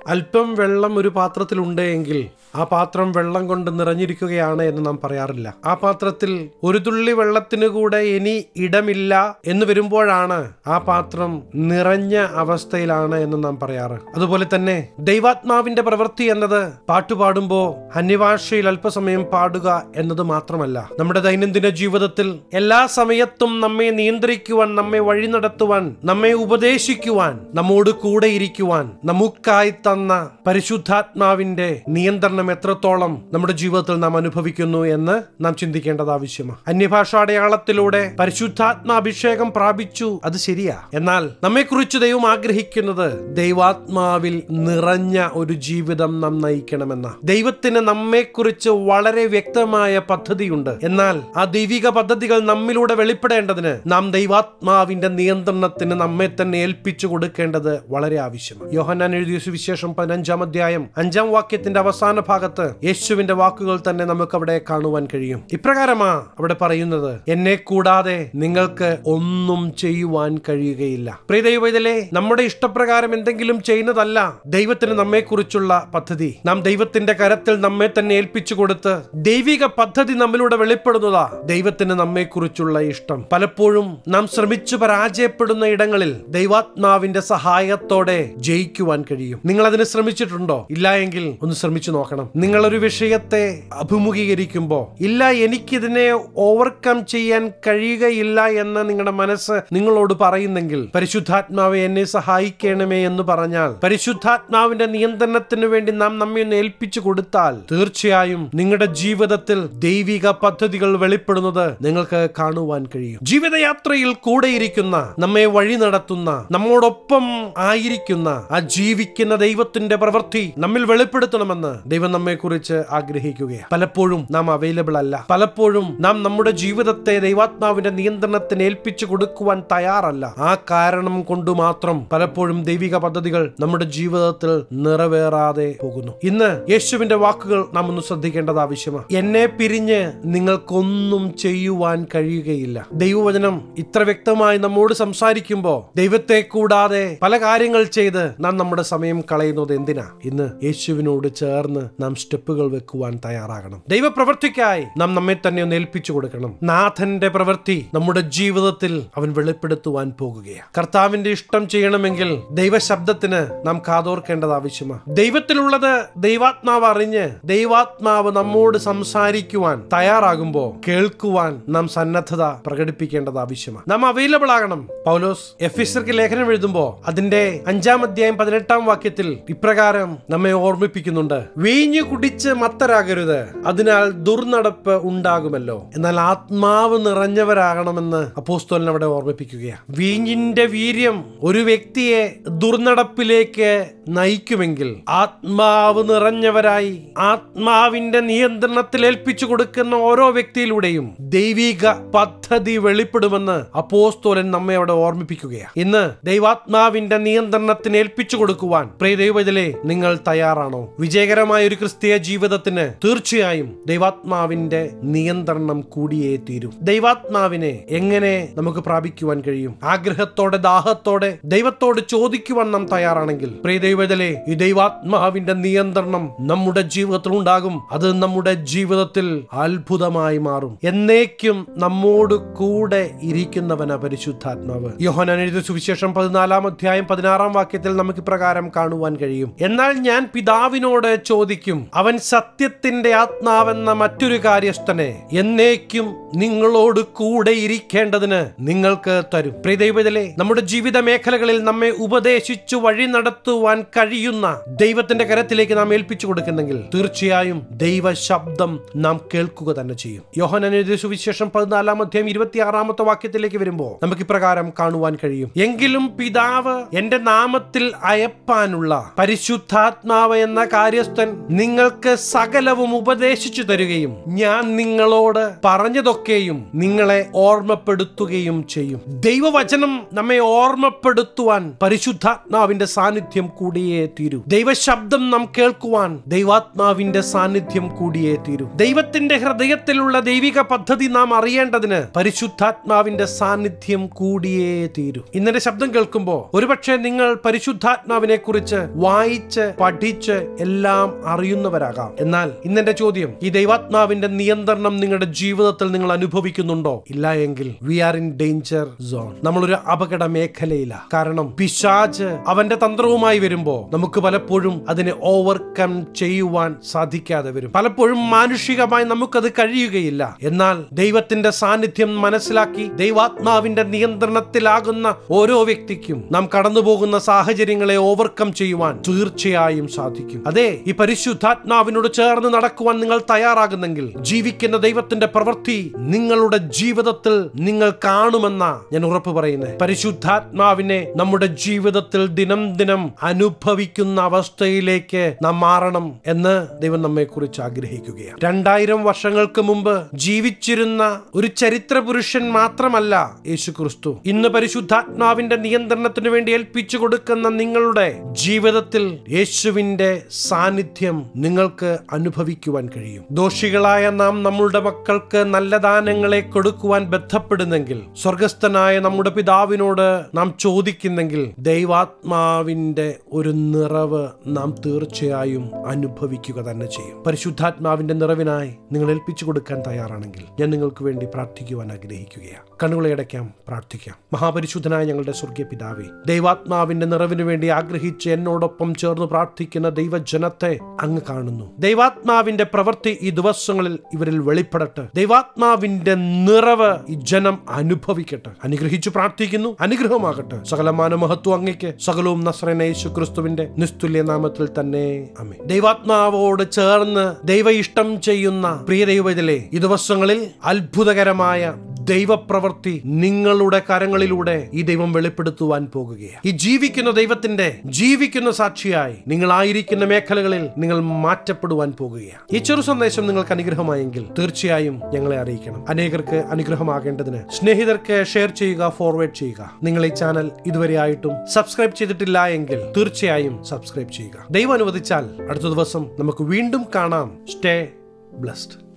അല്പം വെള്ളം ഒരു പാത്രത്തിലുണ്ട് എങ്കിൽ ആ പാത്രം വെള്ളം കൊണ്ട് നിറഞ്ഞിരിക്കുകയാണ് എന്ന് നാം പറയാറില്ല ആ പാത്രത്തിൽ ഒരു തുള്ളി വെള്ളത്തിന് കൂടെ ഇനി ഇടമില്ല എന്ന് വരുമ്പോഴാണ് ആ പാത്രം നിറഞ്ഞ അവസ്ഥയിലാണ് എന്ന് നാം പറയാറ് അതുപോലെ തന്നെ ദൈവാത്മാവിന്റെ പ്രവൃത്തി എന്നത് പാട്ടുപാടുമ്പോ അന്യഭാഷയിൽ അല്പസമയം പാടുക എന്നത് മാത്രമല്ല നമ്മുടെ ദൈനംദിന ജീവിതത്തിൽ എല്ലാ സമയത്തും നമ്മെ നിയന്ത്രിക്കുവാൻ നമ്മെ വഴി നടത്തുവാൻ നമ്മെ ഉപദേശിക്കുവാൻ നമ്മോട് കൂടെ ഇരിക്കുവാൻ നമുക്കായി തന്ന പരിശുദ്ധാത്മാവിന്റെ നിയന്ത്രണം എത്രത്തോളം നമ്മുടെ ജീവിതത്തിൽ നാം അനുഭവിക്കുന്നു എന്ന് നാം ചിന്തിക്കേണ്ടത് ആവശ്യമാണ് അന്യഭാഷ അടയാളത്തിലൂടെ പരിശുദ്ധാത്മാഭിഷേകം പ്രാപിച്ചു അത് ശരിയാ എന്നാൽ നമ്മെക്കുറിച്ച് ദൈവം ആഗ്രഹിക്കുന്നത് ദൈവാത്മാവിൽ നിറഞ്ഞ ഒരു ജീവിതം നാം നയിക്കണമെന്ന ദൈവത്തിന് നമ്മെക്കുറിച്ച് വളരെ വ്യക്തമായ പദ്ധതിയുണ്ട് എന്നാൽ ആ ദൈവിക പദ്ധതികൾ നമ്മിലൂടെ വെളിപ്പെടേണ്ടതിന് നാം ദൈവാത്മാവിന്റെ നിയന്ത്രണത്തിന് നമ്മെ തന്നെ ഏൽപ്പിച്ചു കൊടുക്കേണ്ടത് വളരെ ആവശ്യമാണ് യോഹന്നാൻ എഴുതിയ സുവിശേഷം പതിനഞ്ചാം അധ്യായം അഞ്ചാം വാക്യത്തിന്റെ അവസാന ഭാഗത്ത് യേശുവിന്റെ വാക്കുകൾ തന്നെ നമുക്ക് അവിടെ കാണുവാൻ കഴിയും ഇപ്രകാരമാ അവിടെ പറയുന്നത് എന്നെ കൂടാതെ നിങ്ങൾക്ക് ഒന്നും ചെയ്യുവാൻ കഴിയുകയില്ല പ്രിയദൈവത്തിലെ നമ്മുടെ ഇഷ്ടപ്രകാരം എന്തെങ്കിലും ചെയ്യുന്നതല്ല ദൈവത്തിന് നമ്മെക്കുറിച്ചുള്ള പദ്ധതി നാം ദൈവത്തിന്റെ കരത്തിൽ നമ്മെ തന്നെ ഏൽപ്പിച്ചു കൊടുത്ത് ദൈവിക പദ്ധതി നമ്മിലൂടെ വെളിപ്പെടുന്നതാ ദൈവത്തിന് നമ്മെക്കുറിച്ചുള്ള ഇഷ്ടം പലപ്പോഴും നാം ശ്രമിച്ചു പരാജയപ്പെടുന്ന ഇടങ്ങളിൽ ദൈവാത്മാവിന്റെ സഹായത്തോടെ ജയിക്കുവാൻ കഴിയും നിങ്ങൾ അതിന് ശ്രമിച്ചിട്ടുണ്ടോ ഇല്ല എങ്കിൽ ഒന്ന് ശ്രമിച്ചു നോക്കണം നിങ്ങൾ ഒരു വിഷയത്തെ അഭിമുഖീകരിക്കുമ്പോ ഇല്ല എനിക്കിതിനെ ഓവർകം ചെയ്യാൻ കഴിയുകയില്ല എന്ന് നിങ്ങളുടെ മനസ്സ് നിങ്ങളോട് പറയുന്നെങ്കിൽ പരിശുദ്ധാത്മാവെ എന്നെ സഹായിക്കണമേ എന്ന് പറഞ്ഞാൽ പരിശുദ്ധാത്മാവിന്റെ നിയന്ത്രണത്തിന് വേണ്ടി നാം നമ്മെ ഒന്ന് ഏൽപ്പിച്ചു കൊടുത്താൽ തീർച്ചയായും നിങ്ങളുടെ ജീവിതത്തിൽ ദൈവിക പദ്ധതികൾ വെളിപ്പെടുന്നത് നിങ്ങൾക്ക് കാണുവാൻ കഴിയും ജീവിതയാത്രയിൽ കൂടെയിരിക്കുന്ന നമ്മെ വഴി നടത്തുന്ന നമ്മോടൊപ്പം ആയിരിക്കുന്ന ആ ജീവിക്കുന്ന ദൈവത്തിന്റെ പ്രവൃത്തി നമ്മിൽ വെളിപ്പെടുത്തണമെന്ന് ദൈവം നമ്മെ കുറിച്ച് ആഗ്രഹിക്കുകയാണ് പലപ്പോഴും നാം അവൈലബിൾ അല്ല പലപ്പോഴും നാം നമ്മുടെ ജീവിതത്തെ ദൈവാത്മാവിന്റെ നിയന്ത്രണത്തിന് ഏൽപ്പിച്ചു കൊടുക്കുവാൻ തയ്യാറല്ല ആ കാരണം കൊണ്ട് മാത്രം പലപ്പോഴും ദൈവിക പദ്ധതികൾ നമ്മുടെ ജീവിതത്തിൽ നിറവേറാതെ പോകുന്നു ഇന്ന് യേശുവിന്റെ വാക്കുകൾ നാം ഒന്ന് ശ്രദ്ധിക്കേണ്ടത് ആവശ്യമാണ് എന്നെ പിരിഞ്ഞ് നിങ്ങൾക്കൊന്നും ചെയ്യുവാൻ കഴിയുകയില്ല ദൈവവചനം ഇത്ര വ്യക്തമായി നമ്മോട് സംസാരിക്കുമ്പോൾ ദൈവത്തെ കൂടാതെ പല കാര്യങ്ങൾ ചെയ്ത് നാം നമ്മുടെ സമയം കളയുന്നത് എന്തിനാ ഇന്ന് യേശുവിനോട് ചേർന്ന് നാം സ്റ്റെപ്പുകൾ വെക്കുവാൻ തയ്യാറാകണം ദൈവപ്രവൃത്തിക്കായി നാം നമ്മെ തന്നെ ഒന്ന് ഏൽപ്പിച്ചു കൊടുക്കണം നാഥന്റെ പ്രവൃത്തി നമ്മുടെ ജീവിതത്തിൽ അവൻ വെളിപ്പെടുത്തുവാൻ പോകുകയാണ് കർത്താവിന്റെ ഇഷ്ടം ചെയ്യണമെങ്കിൽ ദൈവശബ്ദത്തിന് നാം കാതോർക്കേണ്ടത് ആവശ്യമാണ് ദൈവത്തിലുള്ളത് ദൈവാത്മാവ് അറിഞ്ഞ് ദൈവാത്മാവ് നമ്മോട് സംസാരിക്കുവാൻ തയ്യാറാകുമ്പോൾ കേൾക്കുവാൻ നാം സന്നദ്ധത പ്രകടിപ്പിക്കേണ്ടത് ആവശ്യമാണ് നാം അവൈലബിൾ ആകണം പൗലോസ് എഫീസർക്ക് ലേഖനം എഴുതുമ്പോൾ അതിന്റെ അഞ്ചാം അധ്യായം പതിനെട്ടാം വാക്യത്തിൽ ഇപ്രകാരം നമ്മെ ഓർമ്മിപ്പിക്കുന്നുണ്ട് വീഞ്ഞു കുടിച്ച് മത്തരാകരുത് അതിനാൽ ദുർനടപ്പ് ഉണ്ടാകുമല്ലോ എന്നാൽ ആത്മാവ് നിറഞ്ഞവരാകണമെന്ന് അപ്പോസ്തോലൻ അവിടെ ഓർമ്മിപ്പിക്കുകയാണ് വീഞ്ഞിന്റെ വീര്യം ഒരു വ്യക്തിയെ ദുർനടപ്പിലേക്ക് നയിക്കുമെങ്കിൽ ആത്മാവ് നിറഞ്ഞവരായി ആത്മാവിന്റെ നിയന്ത്രണത്തിൽ ഏൽപ്പിച്ചു കൊടുക്കുന്ന ഓരോ വ്യക്തിയിലൂടെയും ദൈവിക പദ്ധതി വെളിപ്പെടുമെന്ന് അപ്പോസ്തോലൻ നമ്മെ അവിടെ ഓർമ്മിപ്പിക്കുകയാണ് ഇന്ന് ദൈവാത്മാവിന്റെ നിയന്ത്രണത്തിന് ഏൽപ്പിച്ചു കൊടുക്കുവാൻ പ്രിയ ദൈവത്തിലെ നിങ്ങൾ തയ്യാറാണോ വിജയകരമായ ഒരു ക്രിസ്തീയ ജീവിതത്തിന് തീർച്ചയായും ദൈവാത്മാവിന്റെ നിയന്ത്രണം കൂടിയേ തീരും ദൈവാത്മാവിനെ എങ്ങനെ നമുക്ക് പ്രാപിക്കുവാൻ കഴിയും ആഗ്രഹത്തോടെ ദാഹത്തോടെ ദൈവത്തോട് ചോദിക്കുവാൻ നാം തയ്യാറാണെങ്കിൽ പ്രിയ ദൈവത്തിലെ ഈ ദൈവാത്മാവിന്റെ നിയന്ത്രണം നമ്മുടെ ജീവിതത്തിൽ ഉണ്ടാകും അത് നമ്മുടെ ജീവിതത്തിൽ അത്ഭുതമായി മാറും എന്നേക്കും നമ്മോട് കൂടെ ഇരിക്കുന്നവന പരിശുദ്ധാത്മാവ് യോഹനാൻ എഴുതിയ സുവിശേഷം പതിനാലാം അധ്യായം പതിനാറാം വാക്യത്തിൽ നമുക്ക് ഇപ്രകാരം കാണുവാൻ കഴിയും എന്നാൽ ഞാൻ പിതാവിനോട് ചോദിക്കും അവൻ സത്യത്തിന്റെ ആത്മാവെന്ന മറ്റൊരു കാര്യസ്ഥനെ എന്നേക്കും നിങ്ങളോട് കൂടെ ഇരിക്കേണ്ടതിന് നിങ്ങൾക്ക് തരും പ്രിയദൈവത്തിലെ നമ്മുടെ ജീവിത മേഖലകളിൽ നമ്മെ ഉപദേശിച്ചു വഴി നടത്തുവാൻ കഴിയുന്ന ദൈവത്തിന്റെ കരത്തിലേക്ക് നാം ഏൽപ്പിച്ചു കൊടുക്കുന്നെങ്കിൽ തീർച്ചയായും ദൈവ ശബ്ദം നാം കേൾക്കുക തന്നെ ചെയ്യും യോഹനൻ എഴുതിയ സുവിശേഷം പതിനാലാം അധ്യായം ഇരുപത്തിയാറാമത്തെ വാക്യത്തിലേക്ക് വരുമ്പോൾ നമുക്ക് ഇപ്രകാരം കാണുവാൻ കഴിയും എങ്കിലും പിതാവ് എന്റെ നാമത്തിൽ അയപ്പാനുള്ള പരിശുദ്ധാത്മാവ് എന്ന കാര്യസ്ഥൻ നിങ്ങൾക്ക് സകലവും ഉപദേശിച്ചു തരികയും ഞാൻ നിങ്ങളോട് പറഞ്ഞതൊക്കെയും നിങ്ങളെ ഓർമ്മപ്പെടുത്തുകയും ചെയ്യും ദൈവവചനം നമ്മെ ഓർമ്മപ്പെടുത്തുവാൻ പരിശുദ്ധാത്മാവിന്റെ സാന്നിധ്യം കൂടിയേ തീരൂ ദൈവശബ്ദം നാം കേൾക്കുവാൻ ദൈവാത്മാവിന്റെ സാന്നിധ്യം കൂടിയേ തീരൂ ദൈവത്തിന്റെ ഹൃദയത്തിലുള്ള ദൈവിക പദ്ധതി നാം അറിയേണ്ടതിന് പരിശുദ്ധാത്മാവിന്റെ സാന്നിധ്യം കൂടിയേ തീരൂ ഇന്നലെ ശബ്ദം കേൾക്കുമ്പോൾ ഒരുപക്ഷെ നിങ്ങൾ പരിശുദ്ധാത്മാവിനെ കുറിച്ച് വായിച്ച് പഠിച്ച് എല്ലാം അറിയുന്നവരാകാം എന്നാൽ ഇന്നെന്റെ ചോദ്യം ഈ ദൈവാത്മാവിന്റെ നിയന്ത്രണം നിങ്ങളുടെ ജീവിതത്തിൽ നിങ്ങൾ അനുഭവിക്കുന്നുണ്ടോ ഇല്ല എങ്കിൽ we are in danger zone നമ്മളൊരു അപകട മേഖലയില കാരണം പിശാജ് അവന്റെ തന്ത്രവുമായി വരുമ്പോ നമുക്ക് പലപ്പോഴും അതിനെ ഓവർകം ചെയ്യുവാൻ സാധിക്കാതെ വരും പലപ്പോഴും മാനുഷികമായി നമുക്കത് കഴിയുകയില്ല എന്നാൽ ദൈവത്തിന്റെ സാന്നിധ്യം മനസ്സിലാക്കി ദൈവാത്മാവിന്റെ നിയന്ത്രണത്തിലാകുന്ന ഓരോ വ്യക്തിക്കും നാം കടന്നുപോകുന്ന സാഹചര്യങ്ങളെ ഓവർകം ചെയ്യുവാൻ തീർച്ചയായും സാധിക്കും അതെ ഈ പരിശുദ്ധാത്മാവിനോട് ചേർന്ന് നടക്കുവാൻ നിങ്ങൾ തയ്യാറാകുന്നെങ്കിൽ ജീവിക്കുന്ന ദൈവത്തിന്റെ പ്രവൃത്തി നിങ്ങളുടെ ജീവിതത്തിൽ നിങ്ങൾ കാണുമെന്ന ഞാൻ ഉറപ്പ് പറയുന്നത് പരിശുദ്ധാത്മാവിനെ നമ്മുടെ ജീവിതത്തിൽ ദിനം ദിനം അനുഭവിക്കുന്ന അവസ്ഥയിലേക്ക് നാം മാറണം എന്ന് ദൈവം നമ്മെ കുറിച്ച് ആഗ്രഹിക്കുകയാണ് രണ്ടായിരം വർഷങ്ങൾക്ക് മുമ്പ് ജീവിച്ചിരുന്ന ഒരു ചരിത്ര പുരുഷൻ മാത്രമല്ല യേശു ക്രിസ്തു ഇന്ന് പരിശുദ്ധാത്മാവിന്റെ നിയന്ത്രണത്തിന് വേണ്ടി ഏൽപ്പിച്ചു കൊടുക്കുന്ന നിങ്ങളുടെ ജീവിതത്തിൽ യേശുവിന്റെ സാന്നിധ്യം നിങ്ങൾക്ക് അനുഭവിക്കുവാൻ കഴിയും ദോഷികളായ നാം നമ്മളുടെ മക്കൾക്ക് നല്ല ദാനങ്ങളെ കൊടുക്കുവാൻ ബന്ധപ്പെടുന്നെങ്കിൽ സ്വർഗസ്ഥനായ നമ്മുടെ പിതാവിനോട് നാം ചോദിക്കുന്നെങ്കിൽ ദൈവാത്മാവിന്റെ ഒരു നിറവ് നാം തീർച്ചയായും അനുഭവിക്കുക തന്നെ ചെയ്യും പരിശുദ്ധാത്മാവിന്റെ നിറവിനായി നിങ്ങൾ ഏൽപ്പിച്ചു കൊടുക്കാൻ തയ്യാറാണെങ്കിൽ ഞാൻ നിങ്ങൾക്ക് വേണ്ടി പ്രാർത്ഥിക്കുവാൻ ആഗ്രഹിക്കുകയാണ് കണ്ണുകളെ അടയ്ക്കാം പ്രാർത്ഥിക്കാം മഹാപരിശുദ്ധനായ ഞങ്ങളുടെ സ്വർഗീയ പിതാവേ ദൈവാത്മാവിന്റെ നിറവിന് വേണ്ടി ആഗ്രഹിച്ച് എന്നോടൊപ്പം ചേർന്ന് പ്രാർത്ഥിക്കുന്ന ദൈവജനത്തെ അങ്ങ് കാണുന്നു ദൈവാത്മാവിന്റെ പ്രവൃത്തി ഈ ദിവസങ്ങളിൽ ഇവരിൽ വെളിപ്പെടട്ടെ ദൈവാത്മാവിന്റെ നിറവ് ഈ ജനം അനുഭവിക്കട്ടെ അനുഗ്രഹിച്ചു പ്രാർത്ഥിക്കുന്നു അനുഗ്രഹമാകട്ടെ സകലമാന മഹത്വം അങ്ങയ്ക്ക് സകലവും നസ്രന യേശു ക്രിസ്തുവിന്റെ നിസ്തുല്യ നാമത്തിൽ തന്നെ അമേ ദൈവാത്മാവോട് ചേർന്ന് ദൈവ ഇഷ്ടം ചെയ്യുന്ന പ്രിയ ദൈവത്തിലെ ഈ ദിവസങ്ങളിൽ അത്ഭുതകരമായ ദൈവപ്രവൃത്തി നിങ്ങളുടെ കരങ്ങളിലൂടെ ഈ ദൈവം വെളിപ്പെടുത്തുവാൻ പോകുകയാണ് ഈ ജീവിക്കുന്ന ദൈവത്തിന്റെ ജീവിക്കുന്ന സാക്ഷിയായി നിങ്ങളായിരിക്കുന്ന മേഖലകളിൽ നിങ്ങൾ മാറ്റപ്പെടുവാൻ പോകുകയാണ് ഈ ചെറു സന്ദേശം നിങ്ങൾക്ക് അനുഗ്രഹമായെങ്കിൽ തീർച്ചയായും ഞങ്ങളെ അറിയിക്കണം അനേകർക്ക് അനുഗ്രഹമാകേണ്ടതിന് സ്നേഹിതർക്ക് ഷെയർ ചെയ്യുക ഫോർവേഡ് ചെയ്യുക നിങ്ങൾ ഈ ചാനൽ ഇതുവരെ ആയിട്ടും സബ്സ്ക്രൈബ് ചെയ്തിട്ടില്ല എങ്കിൽ തീർച്ചയായും സബ്സ്ക്രൈബ് ചെയ്യുക ദൈവം അനുവദിച്ചാൽ അടുത്ത ദിവസം നമുക്ക് വീണ്ടും കാണാം സ്റ്റേ ബ്ലസ്ഡ്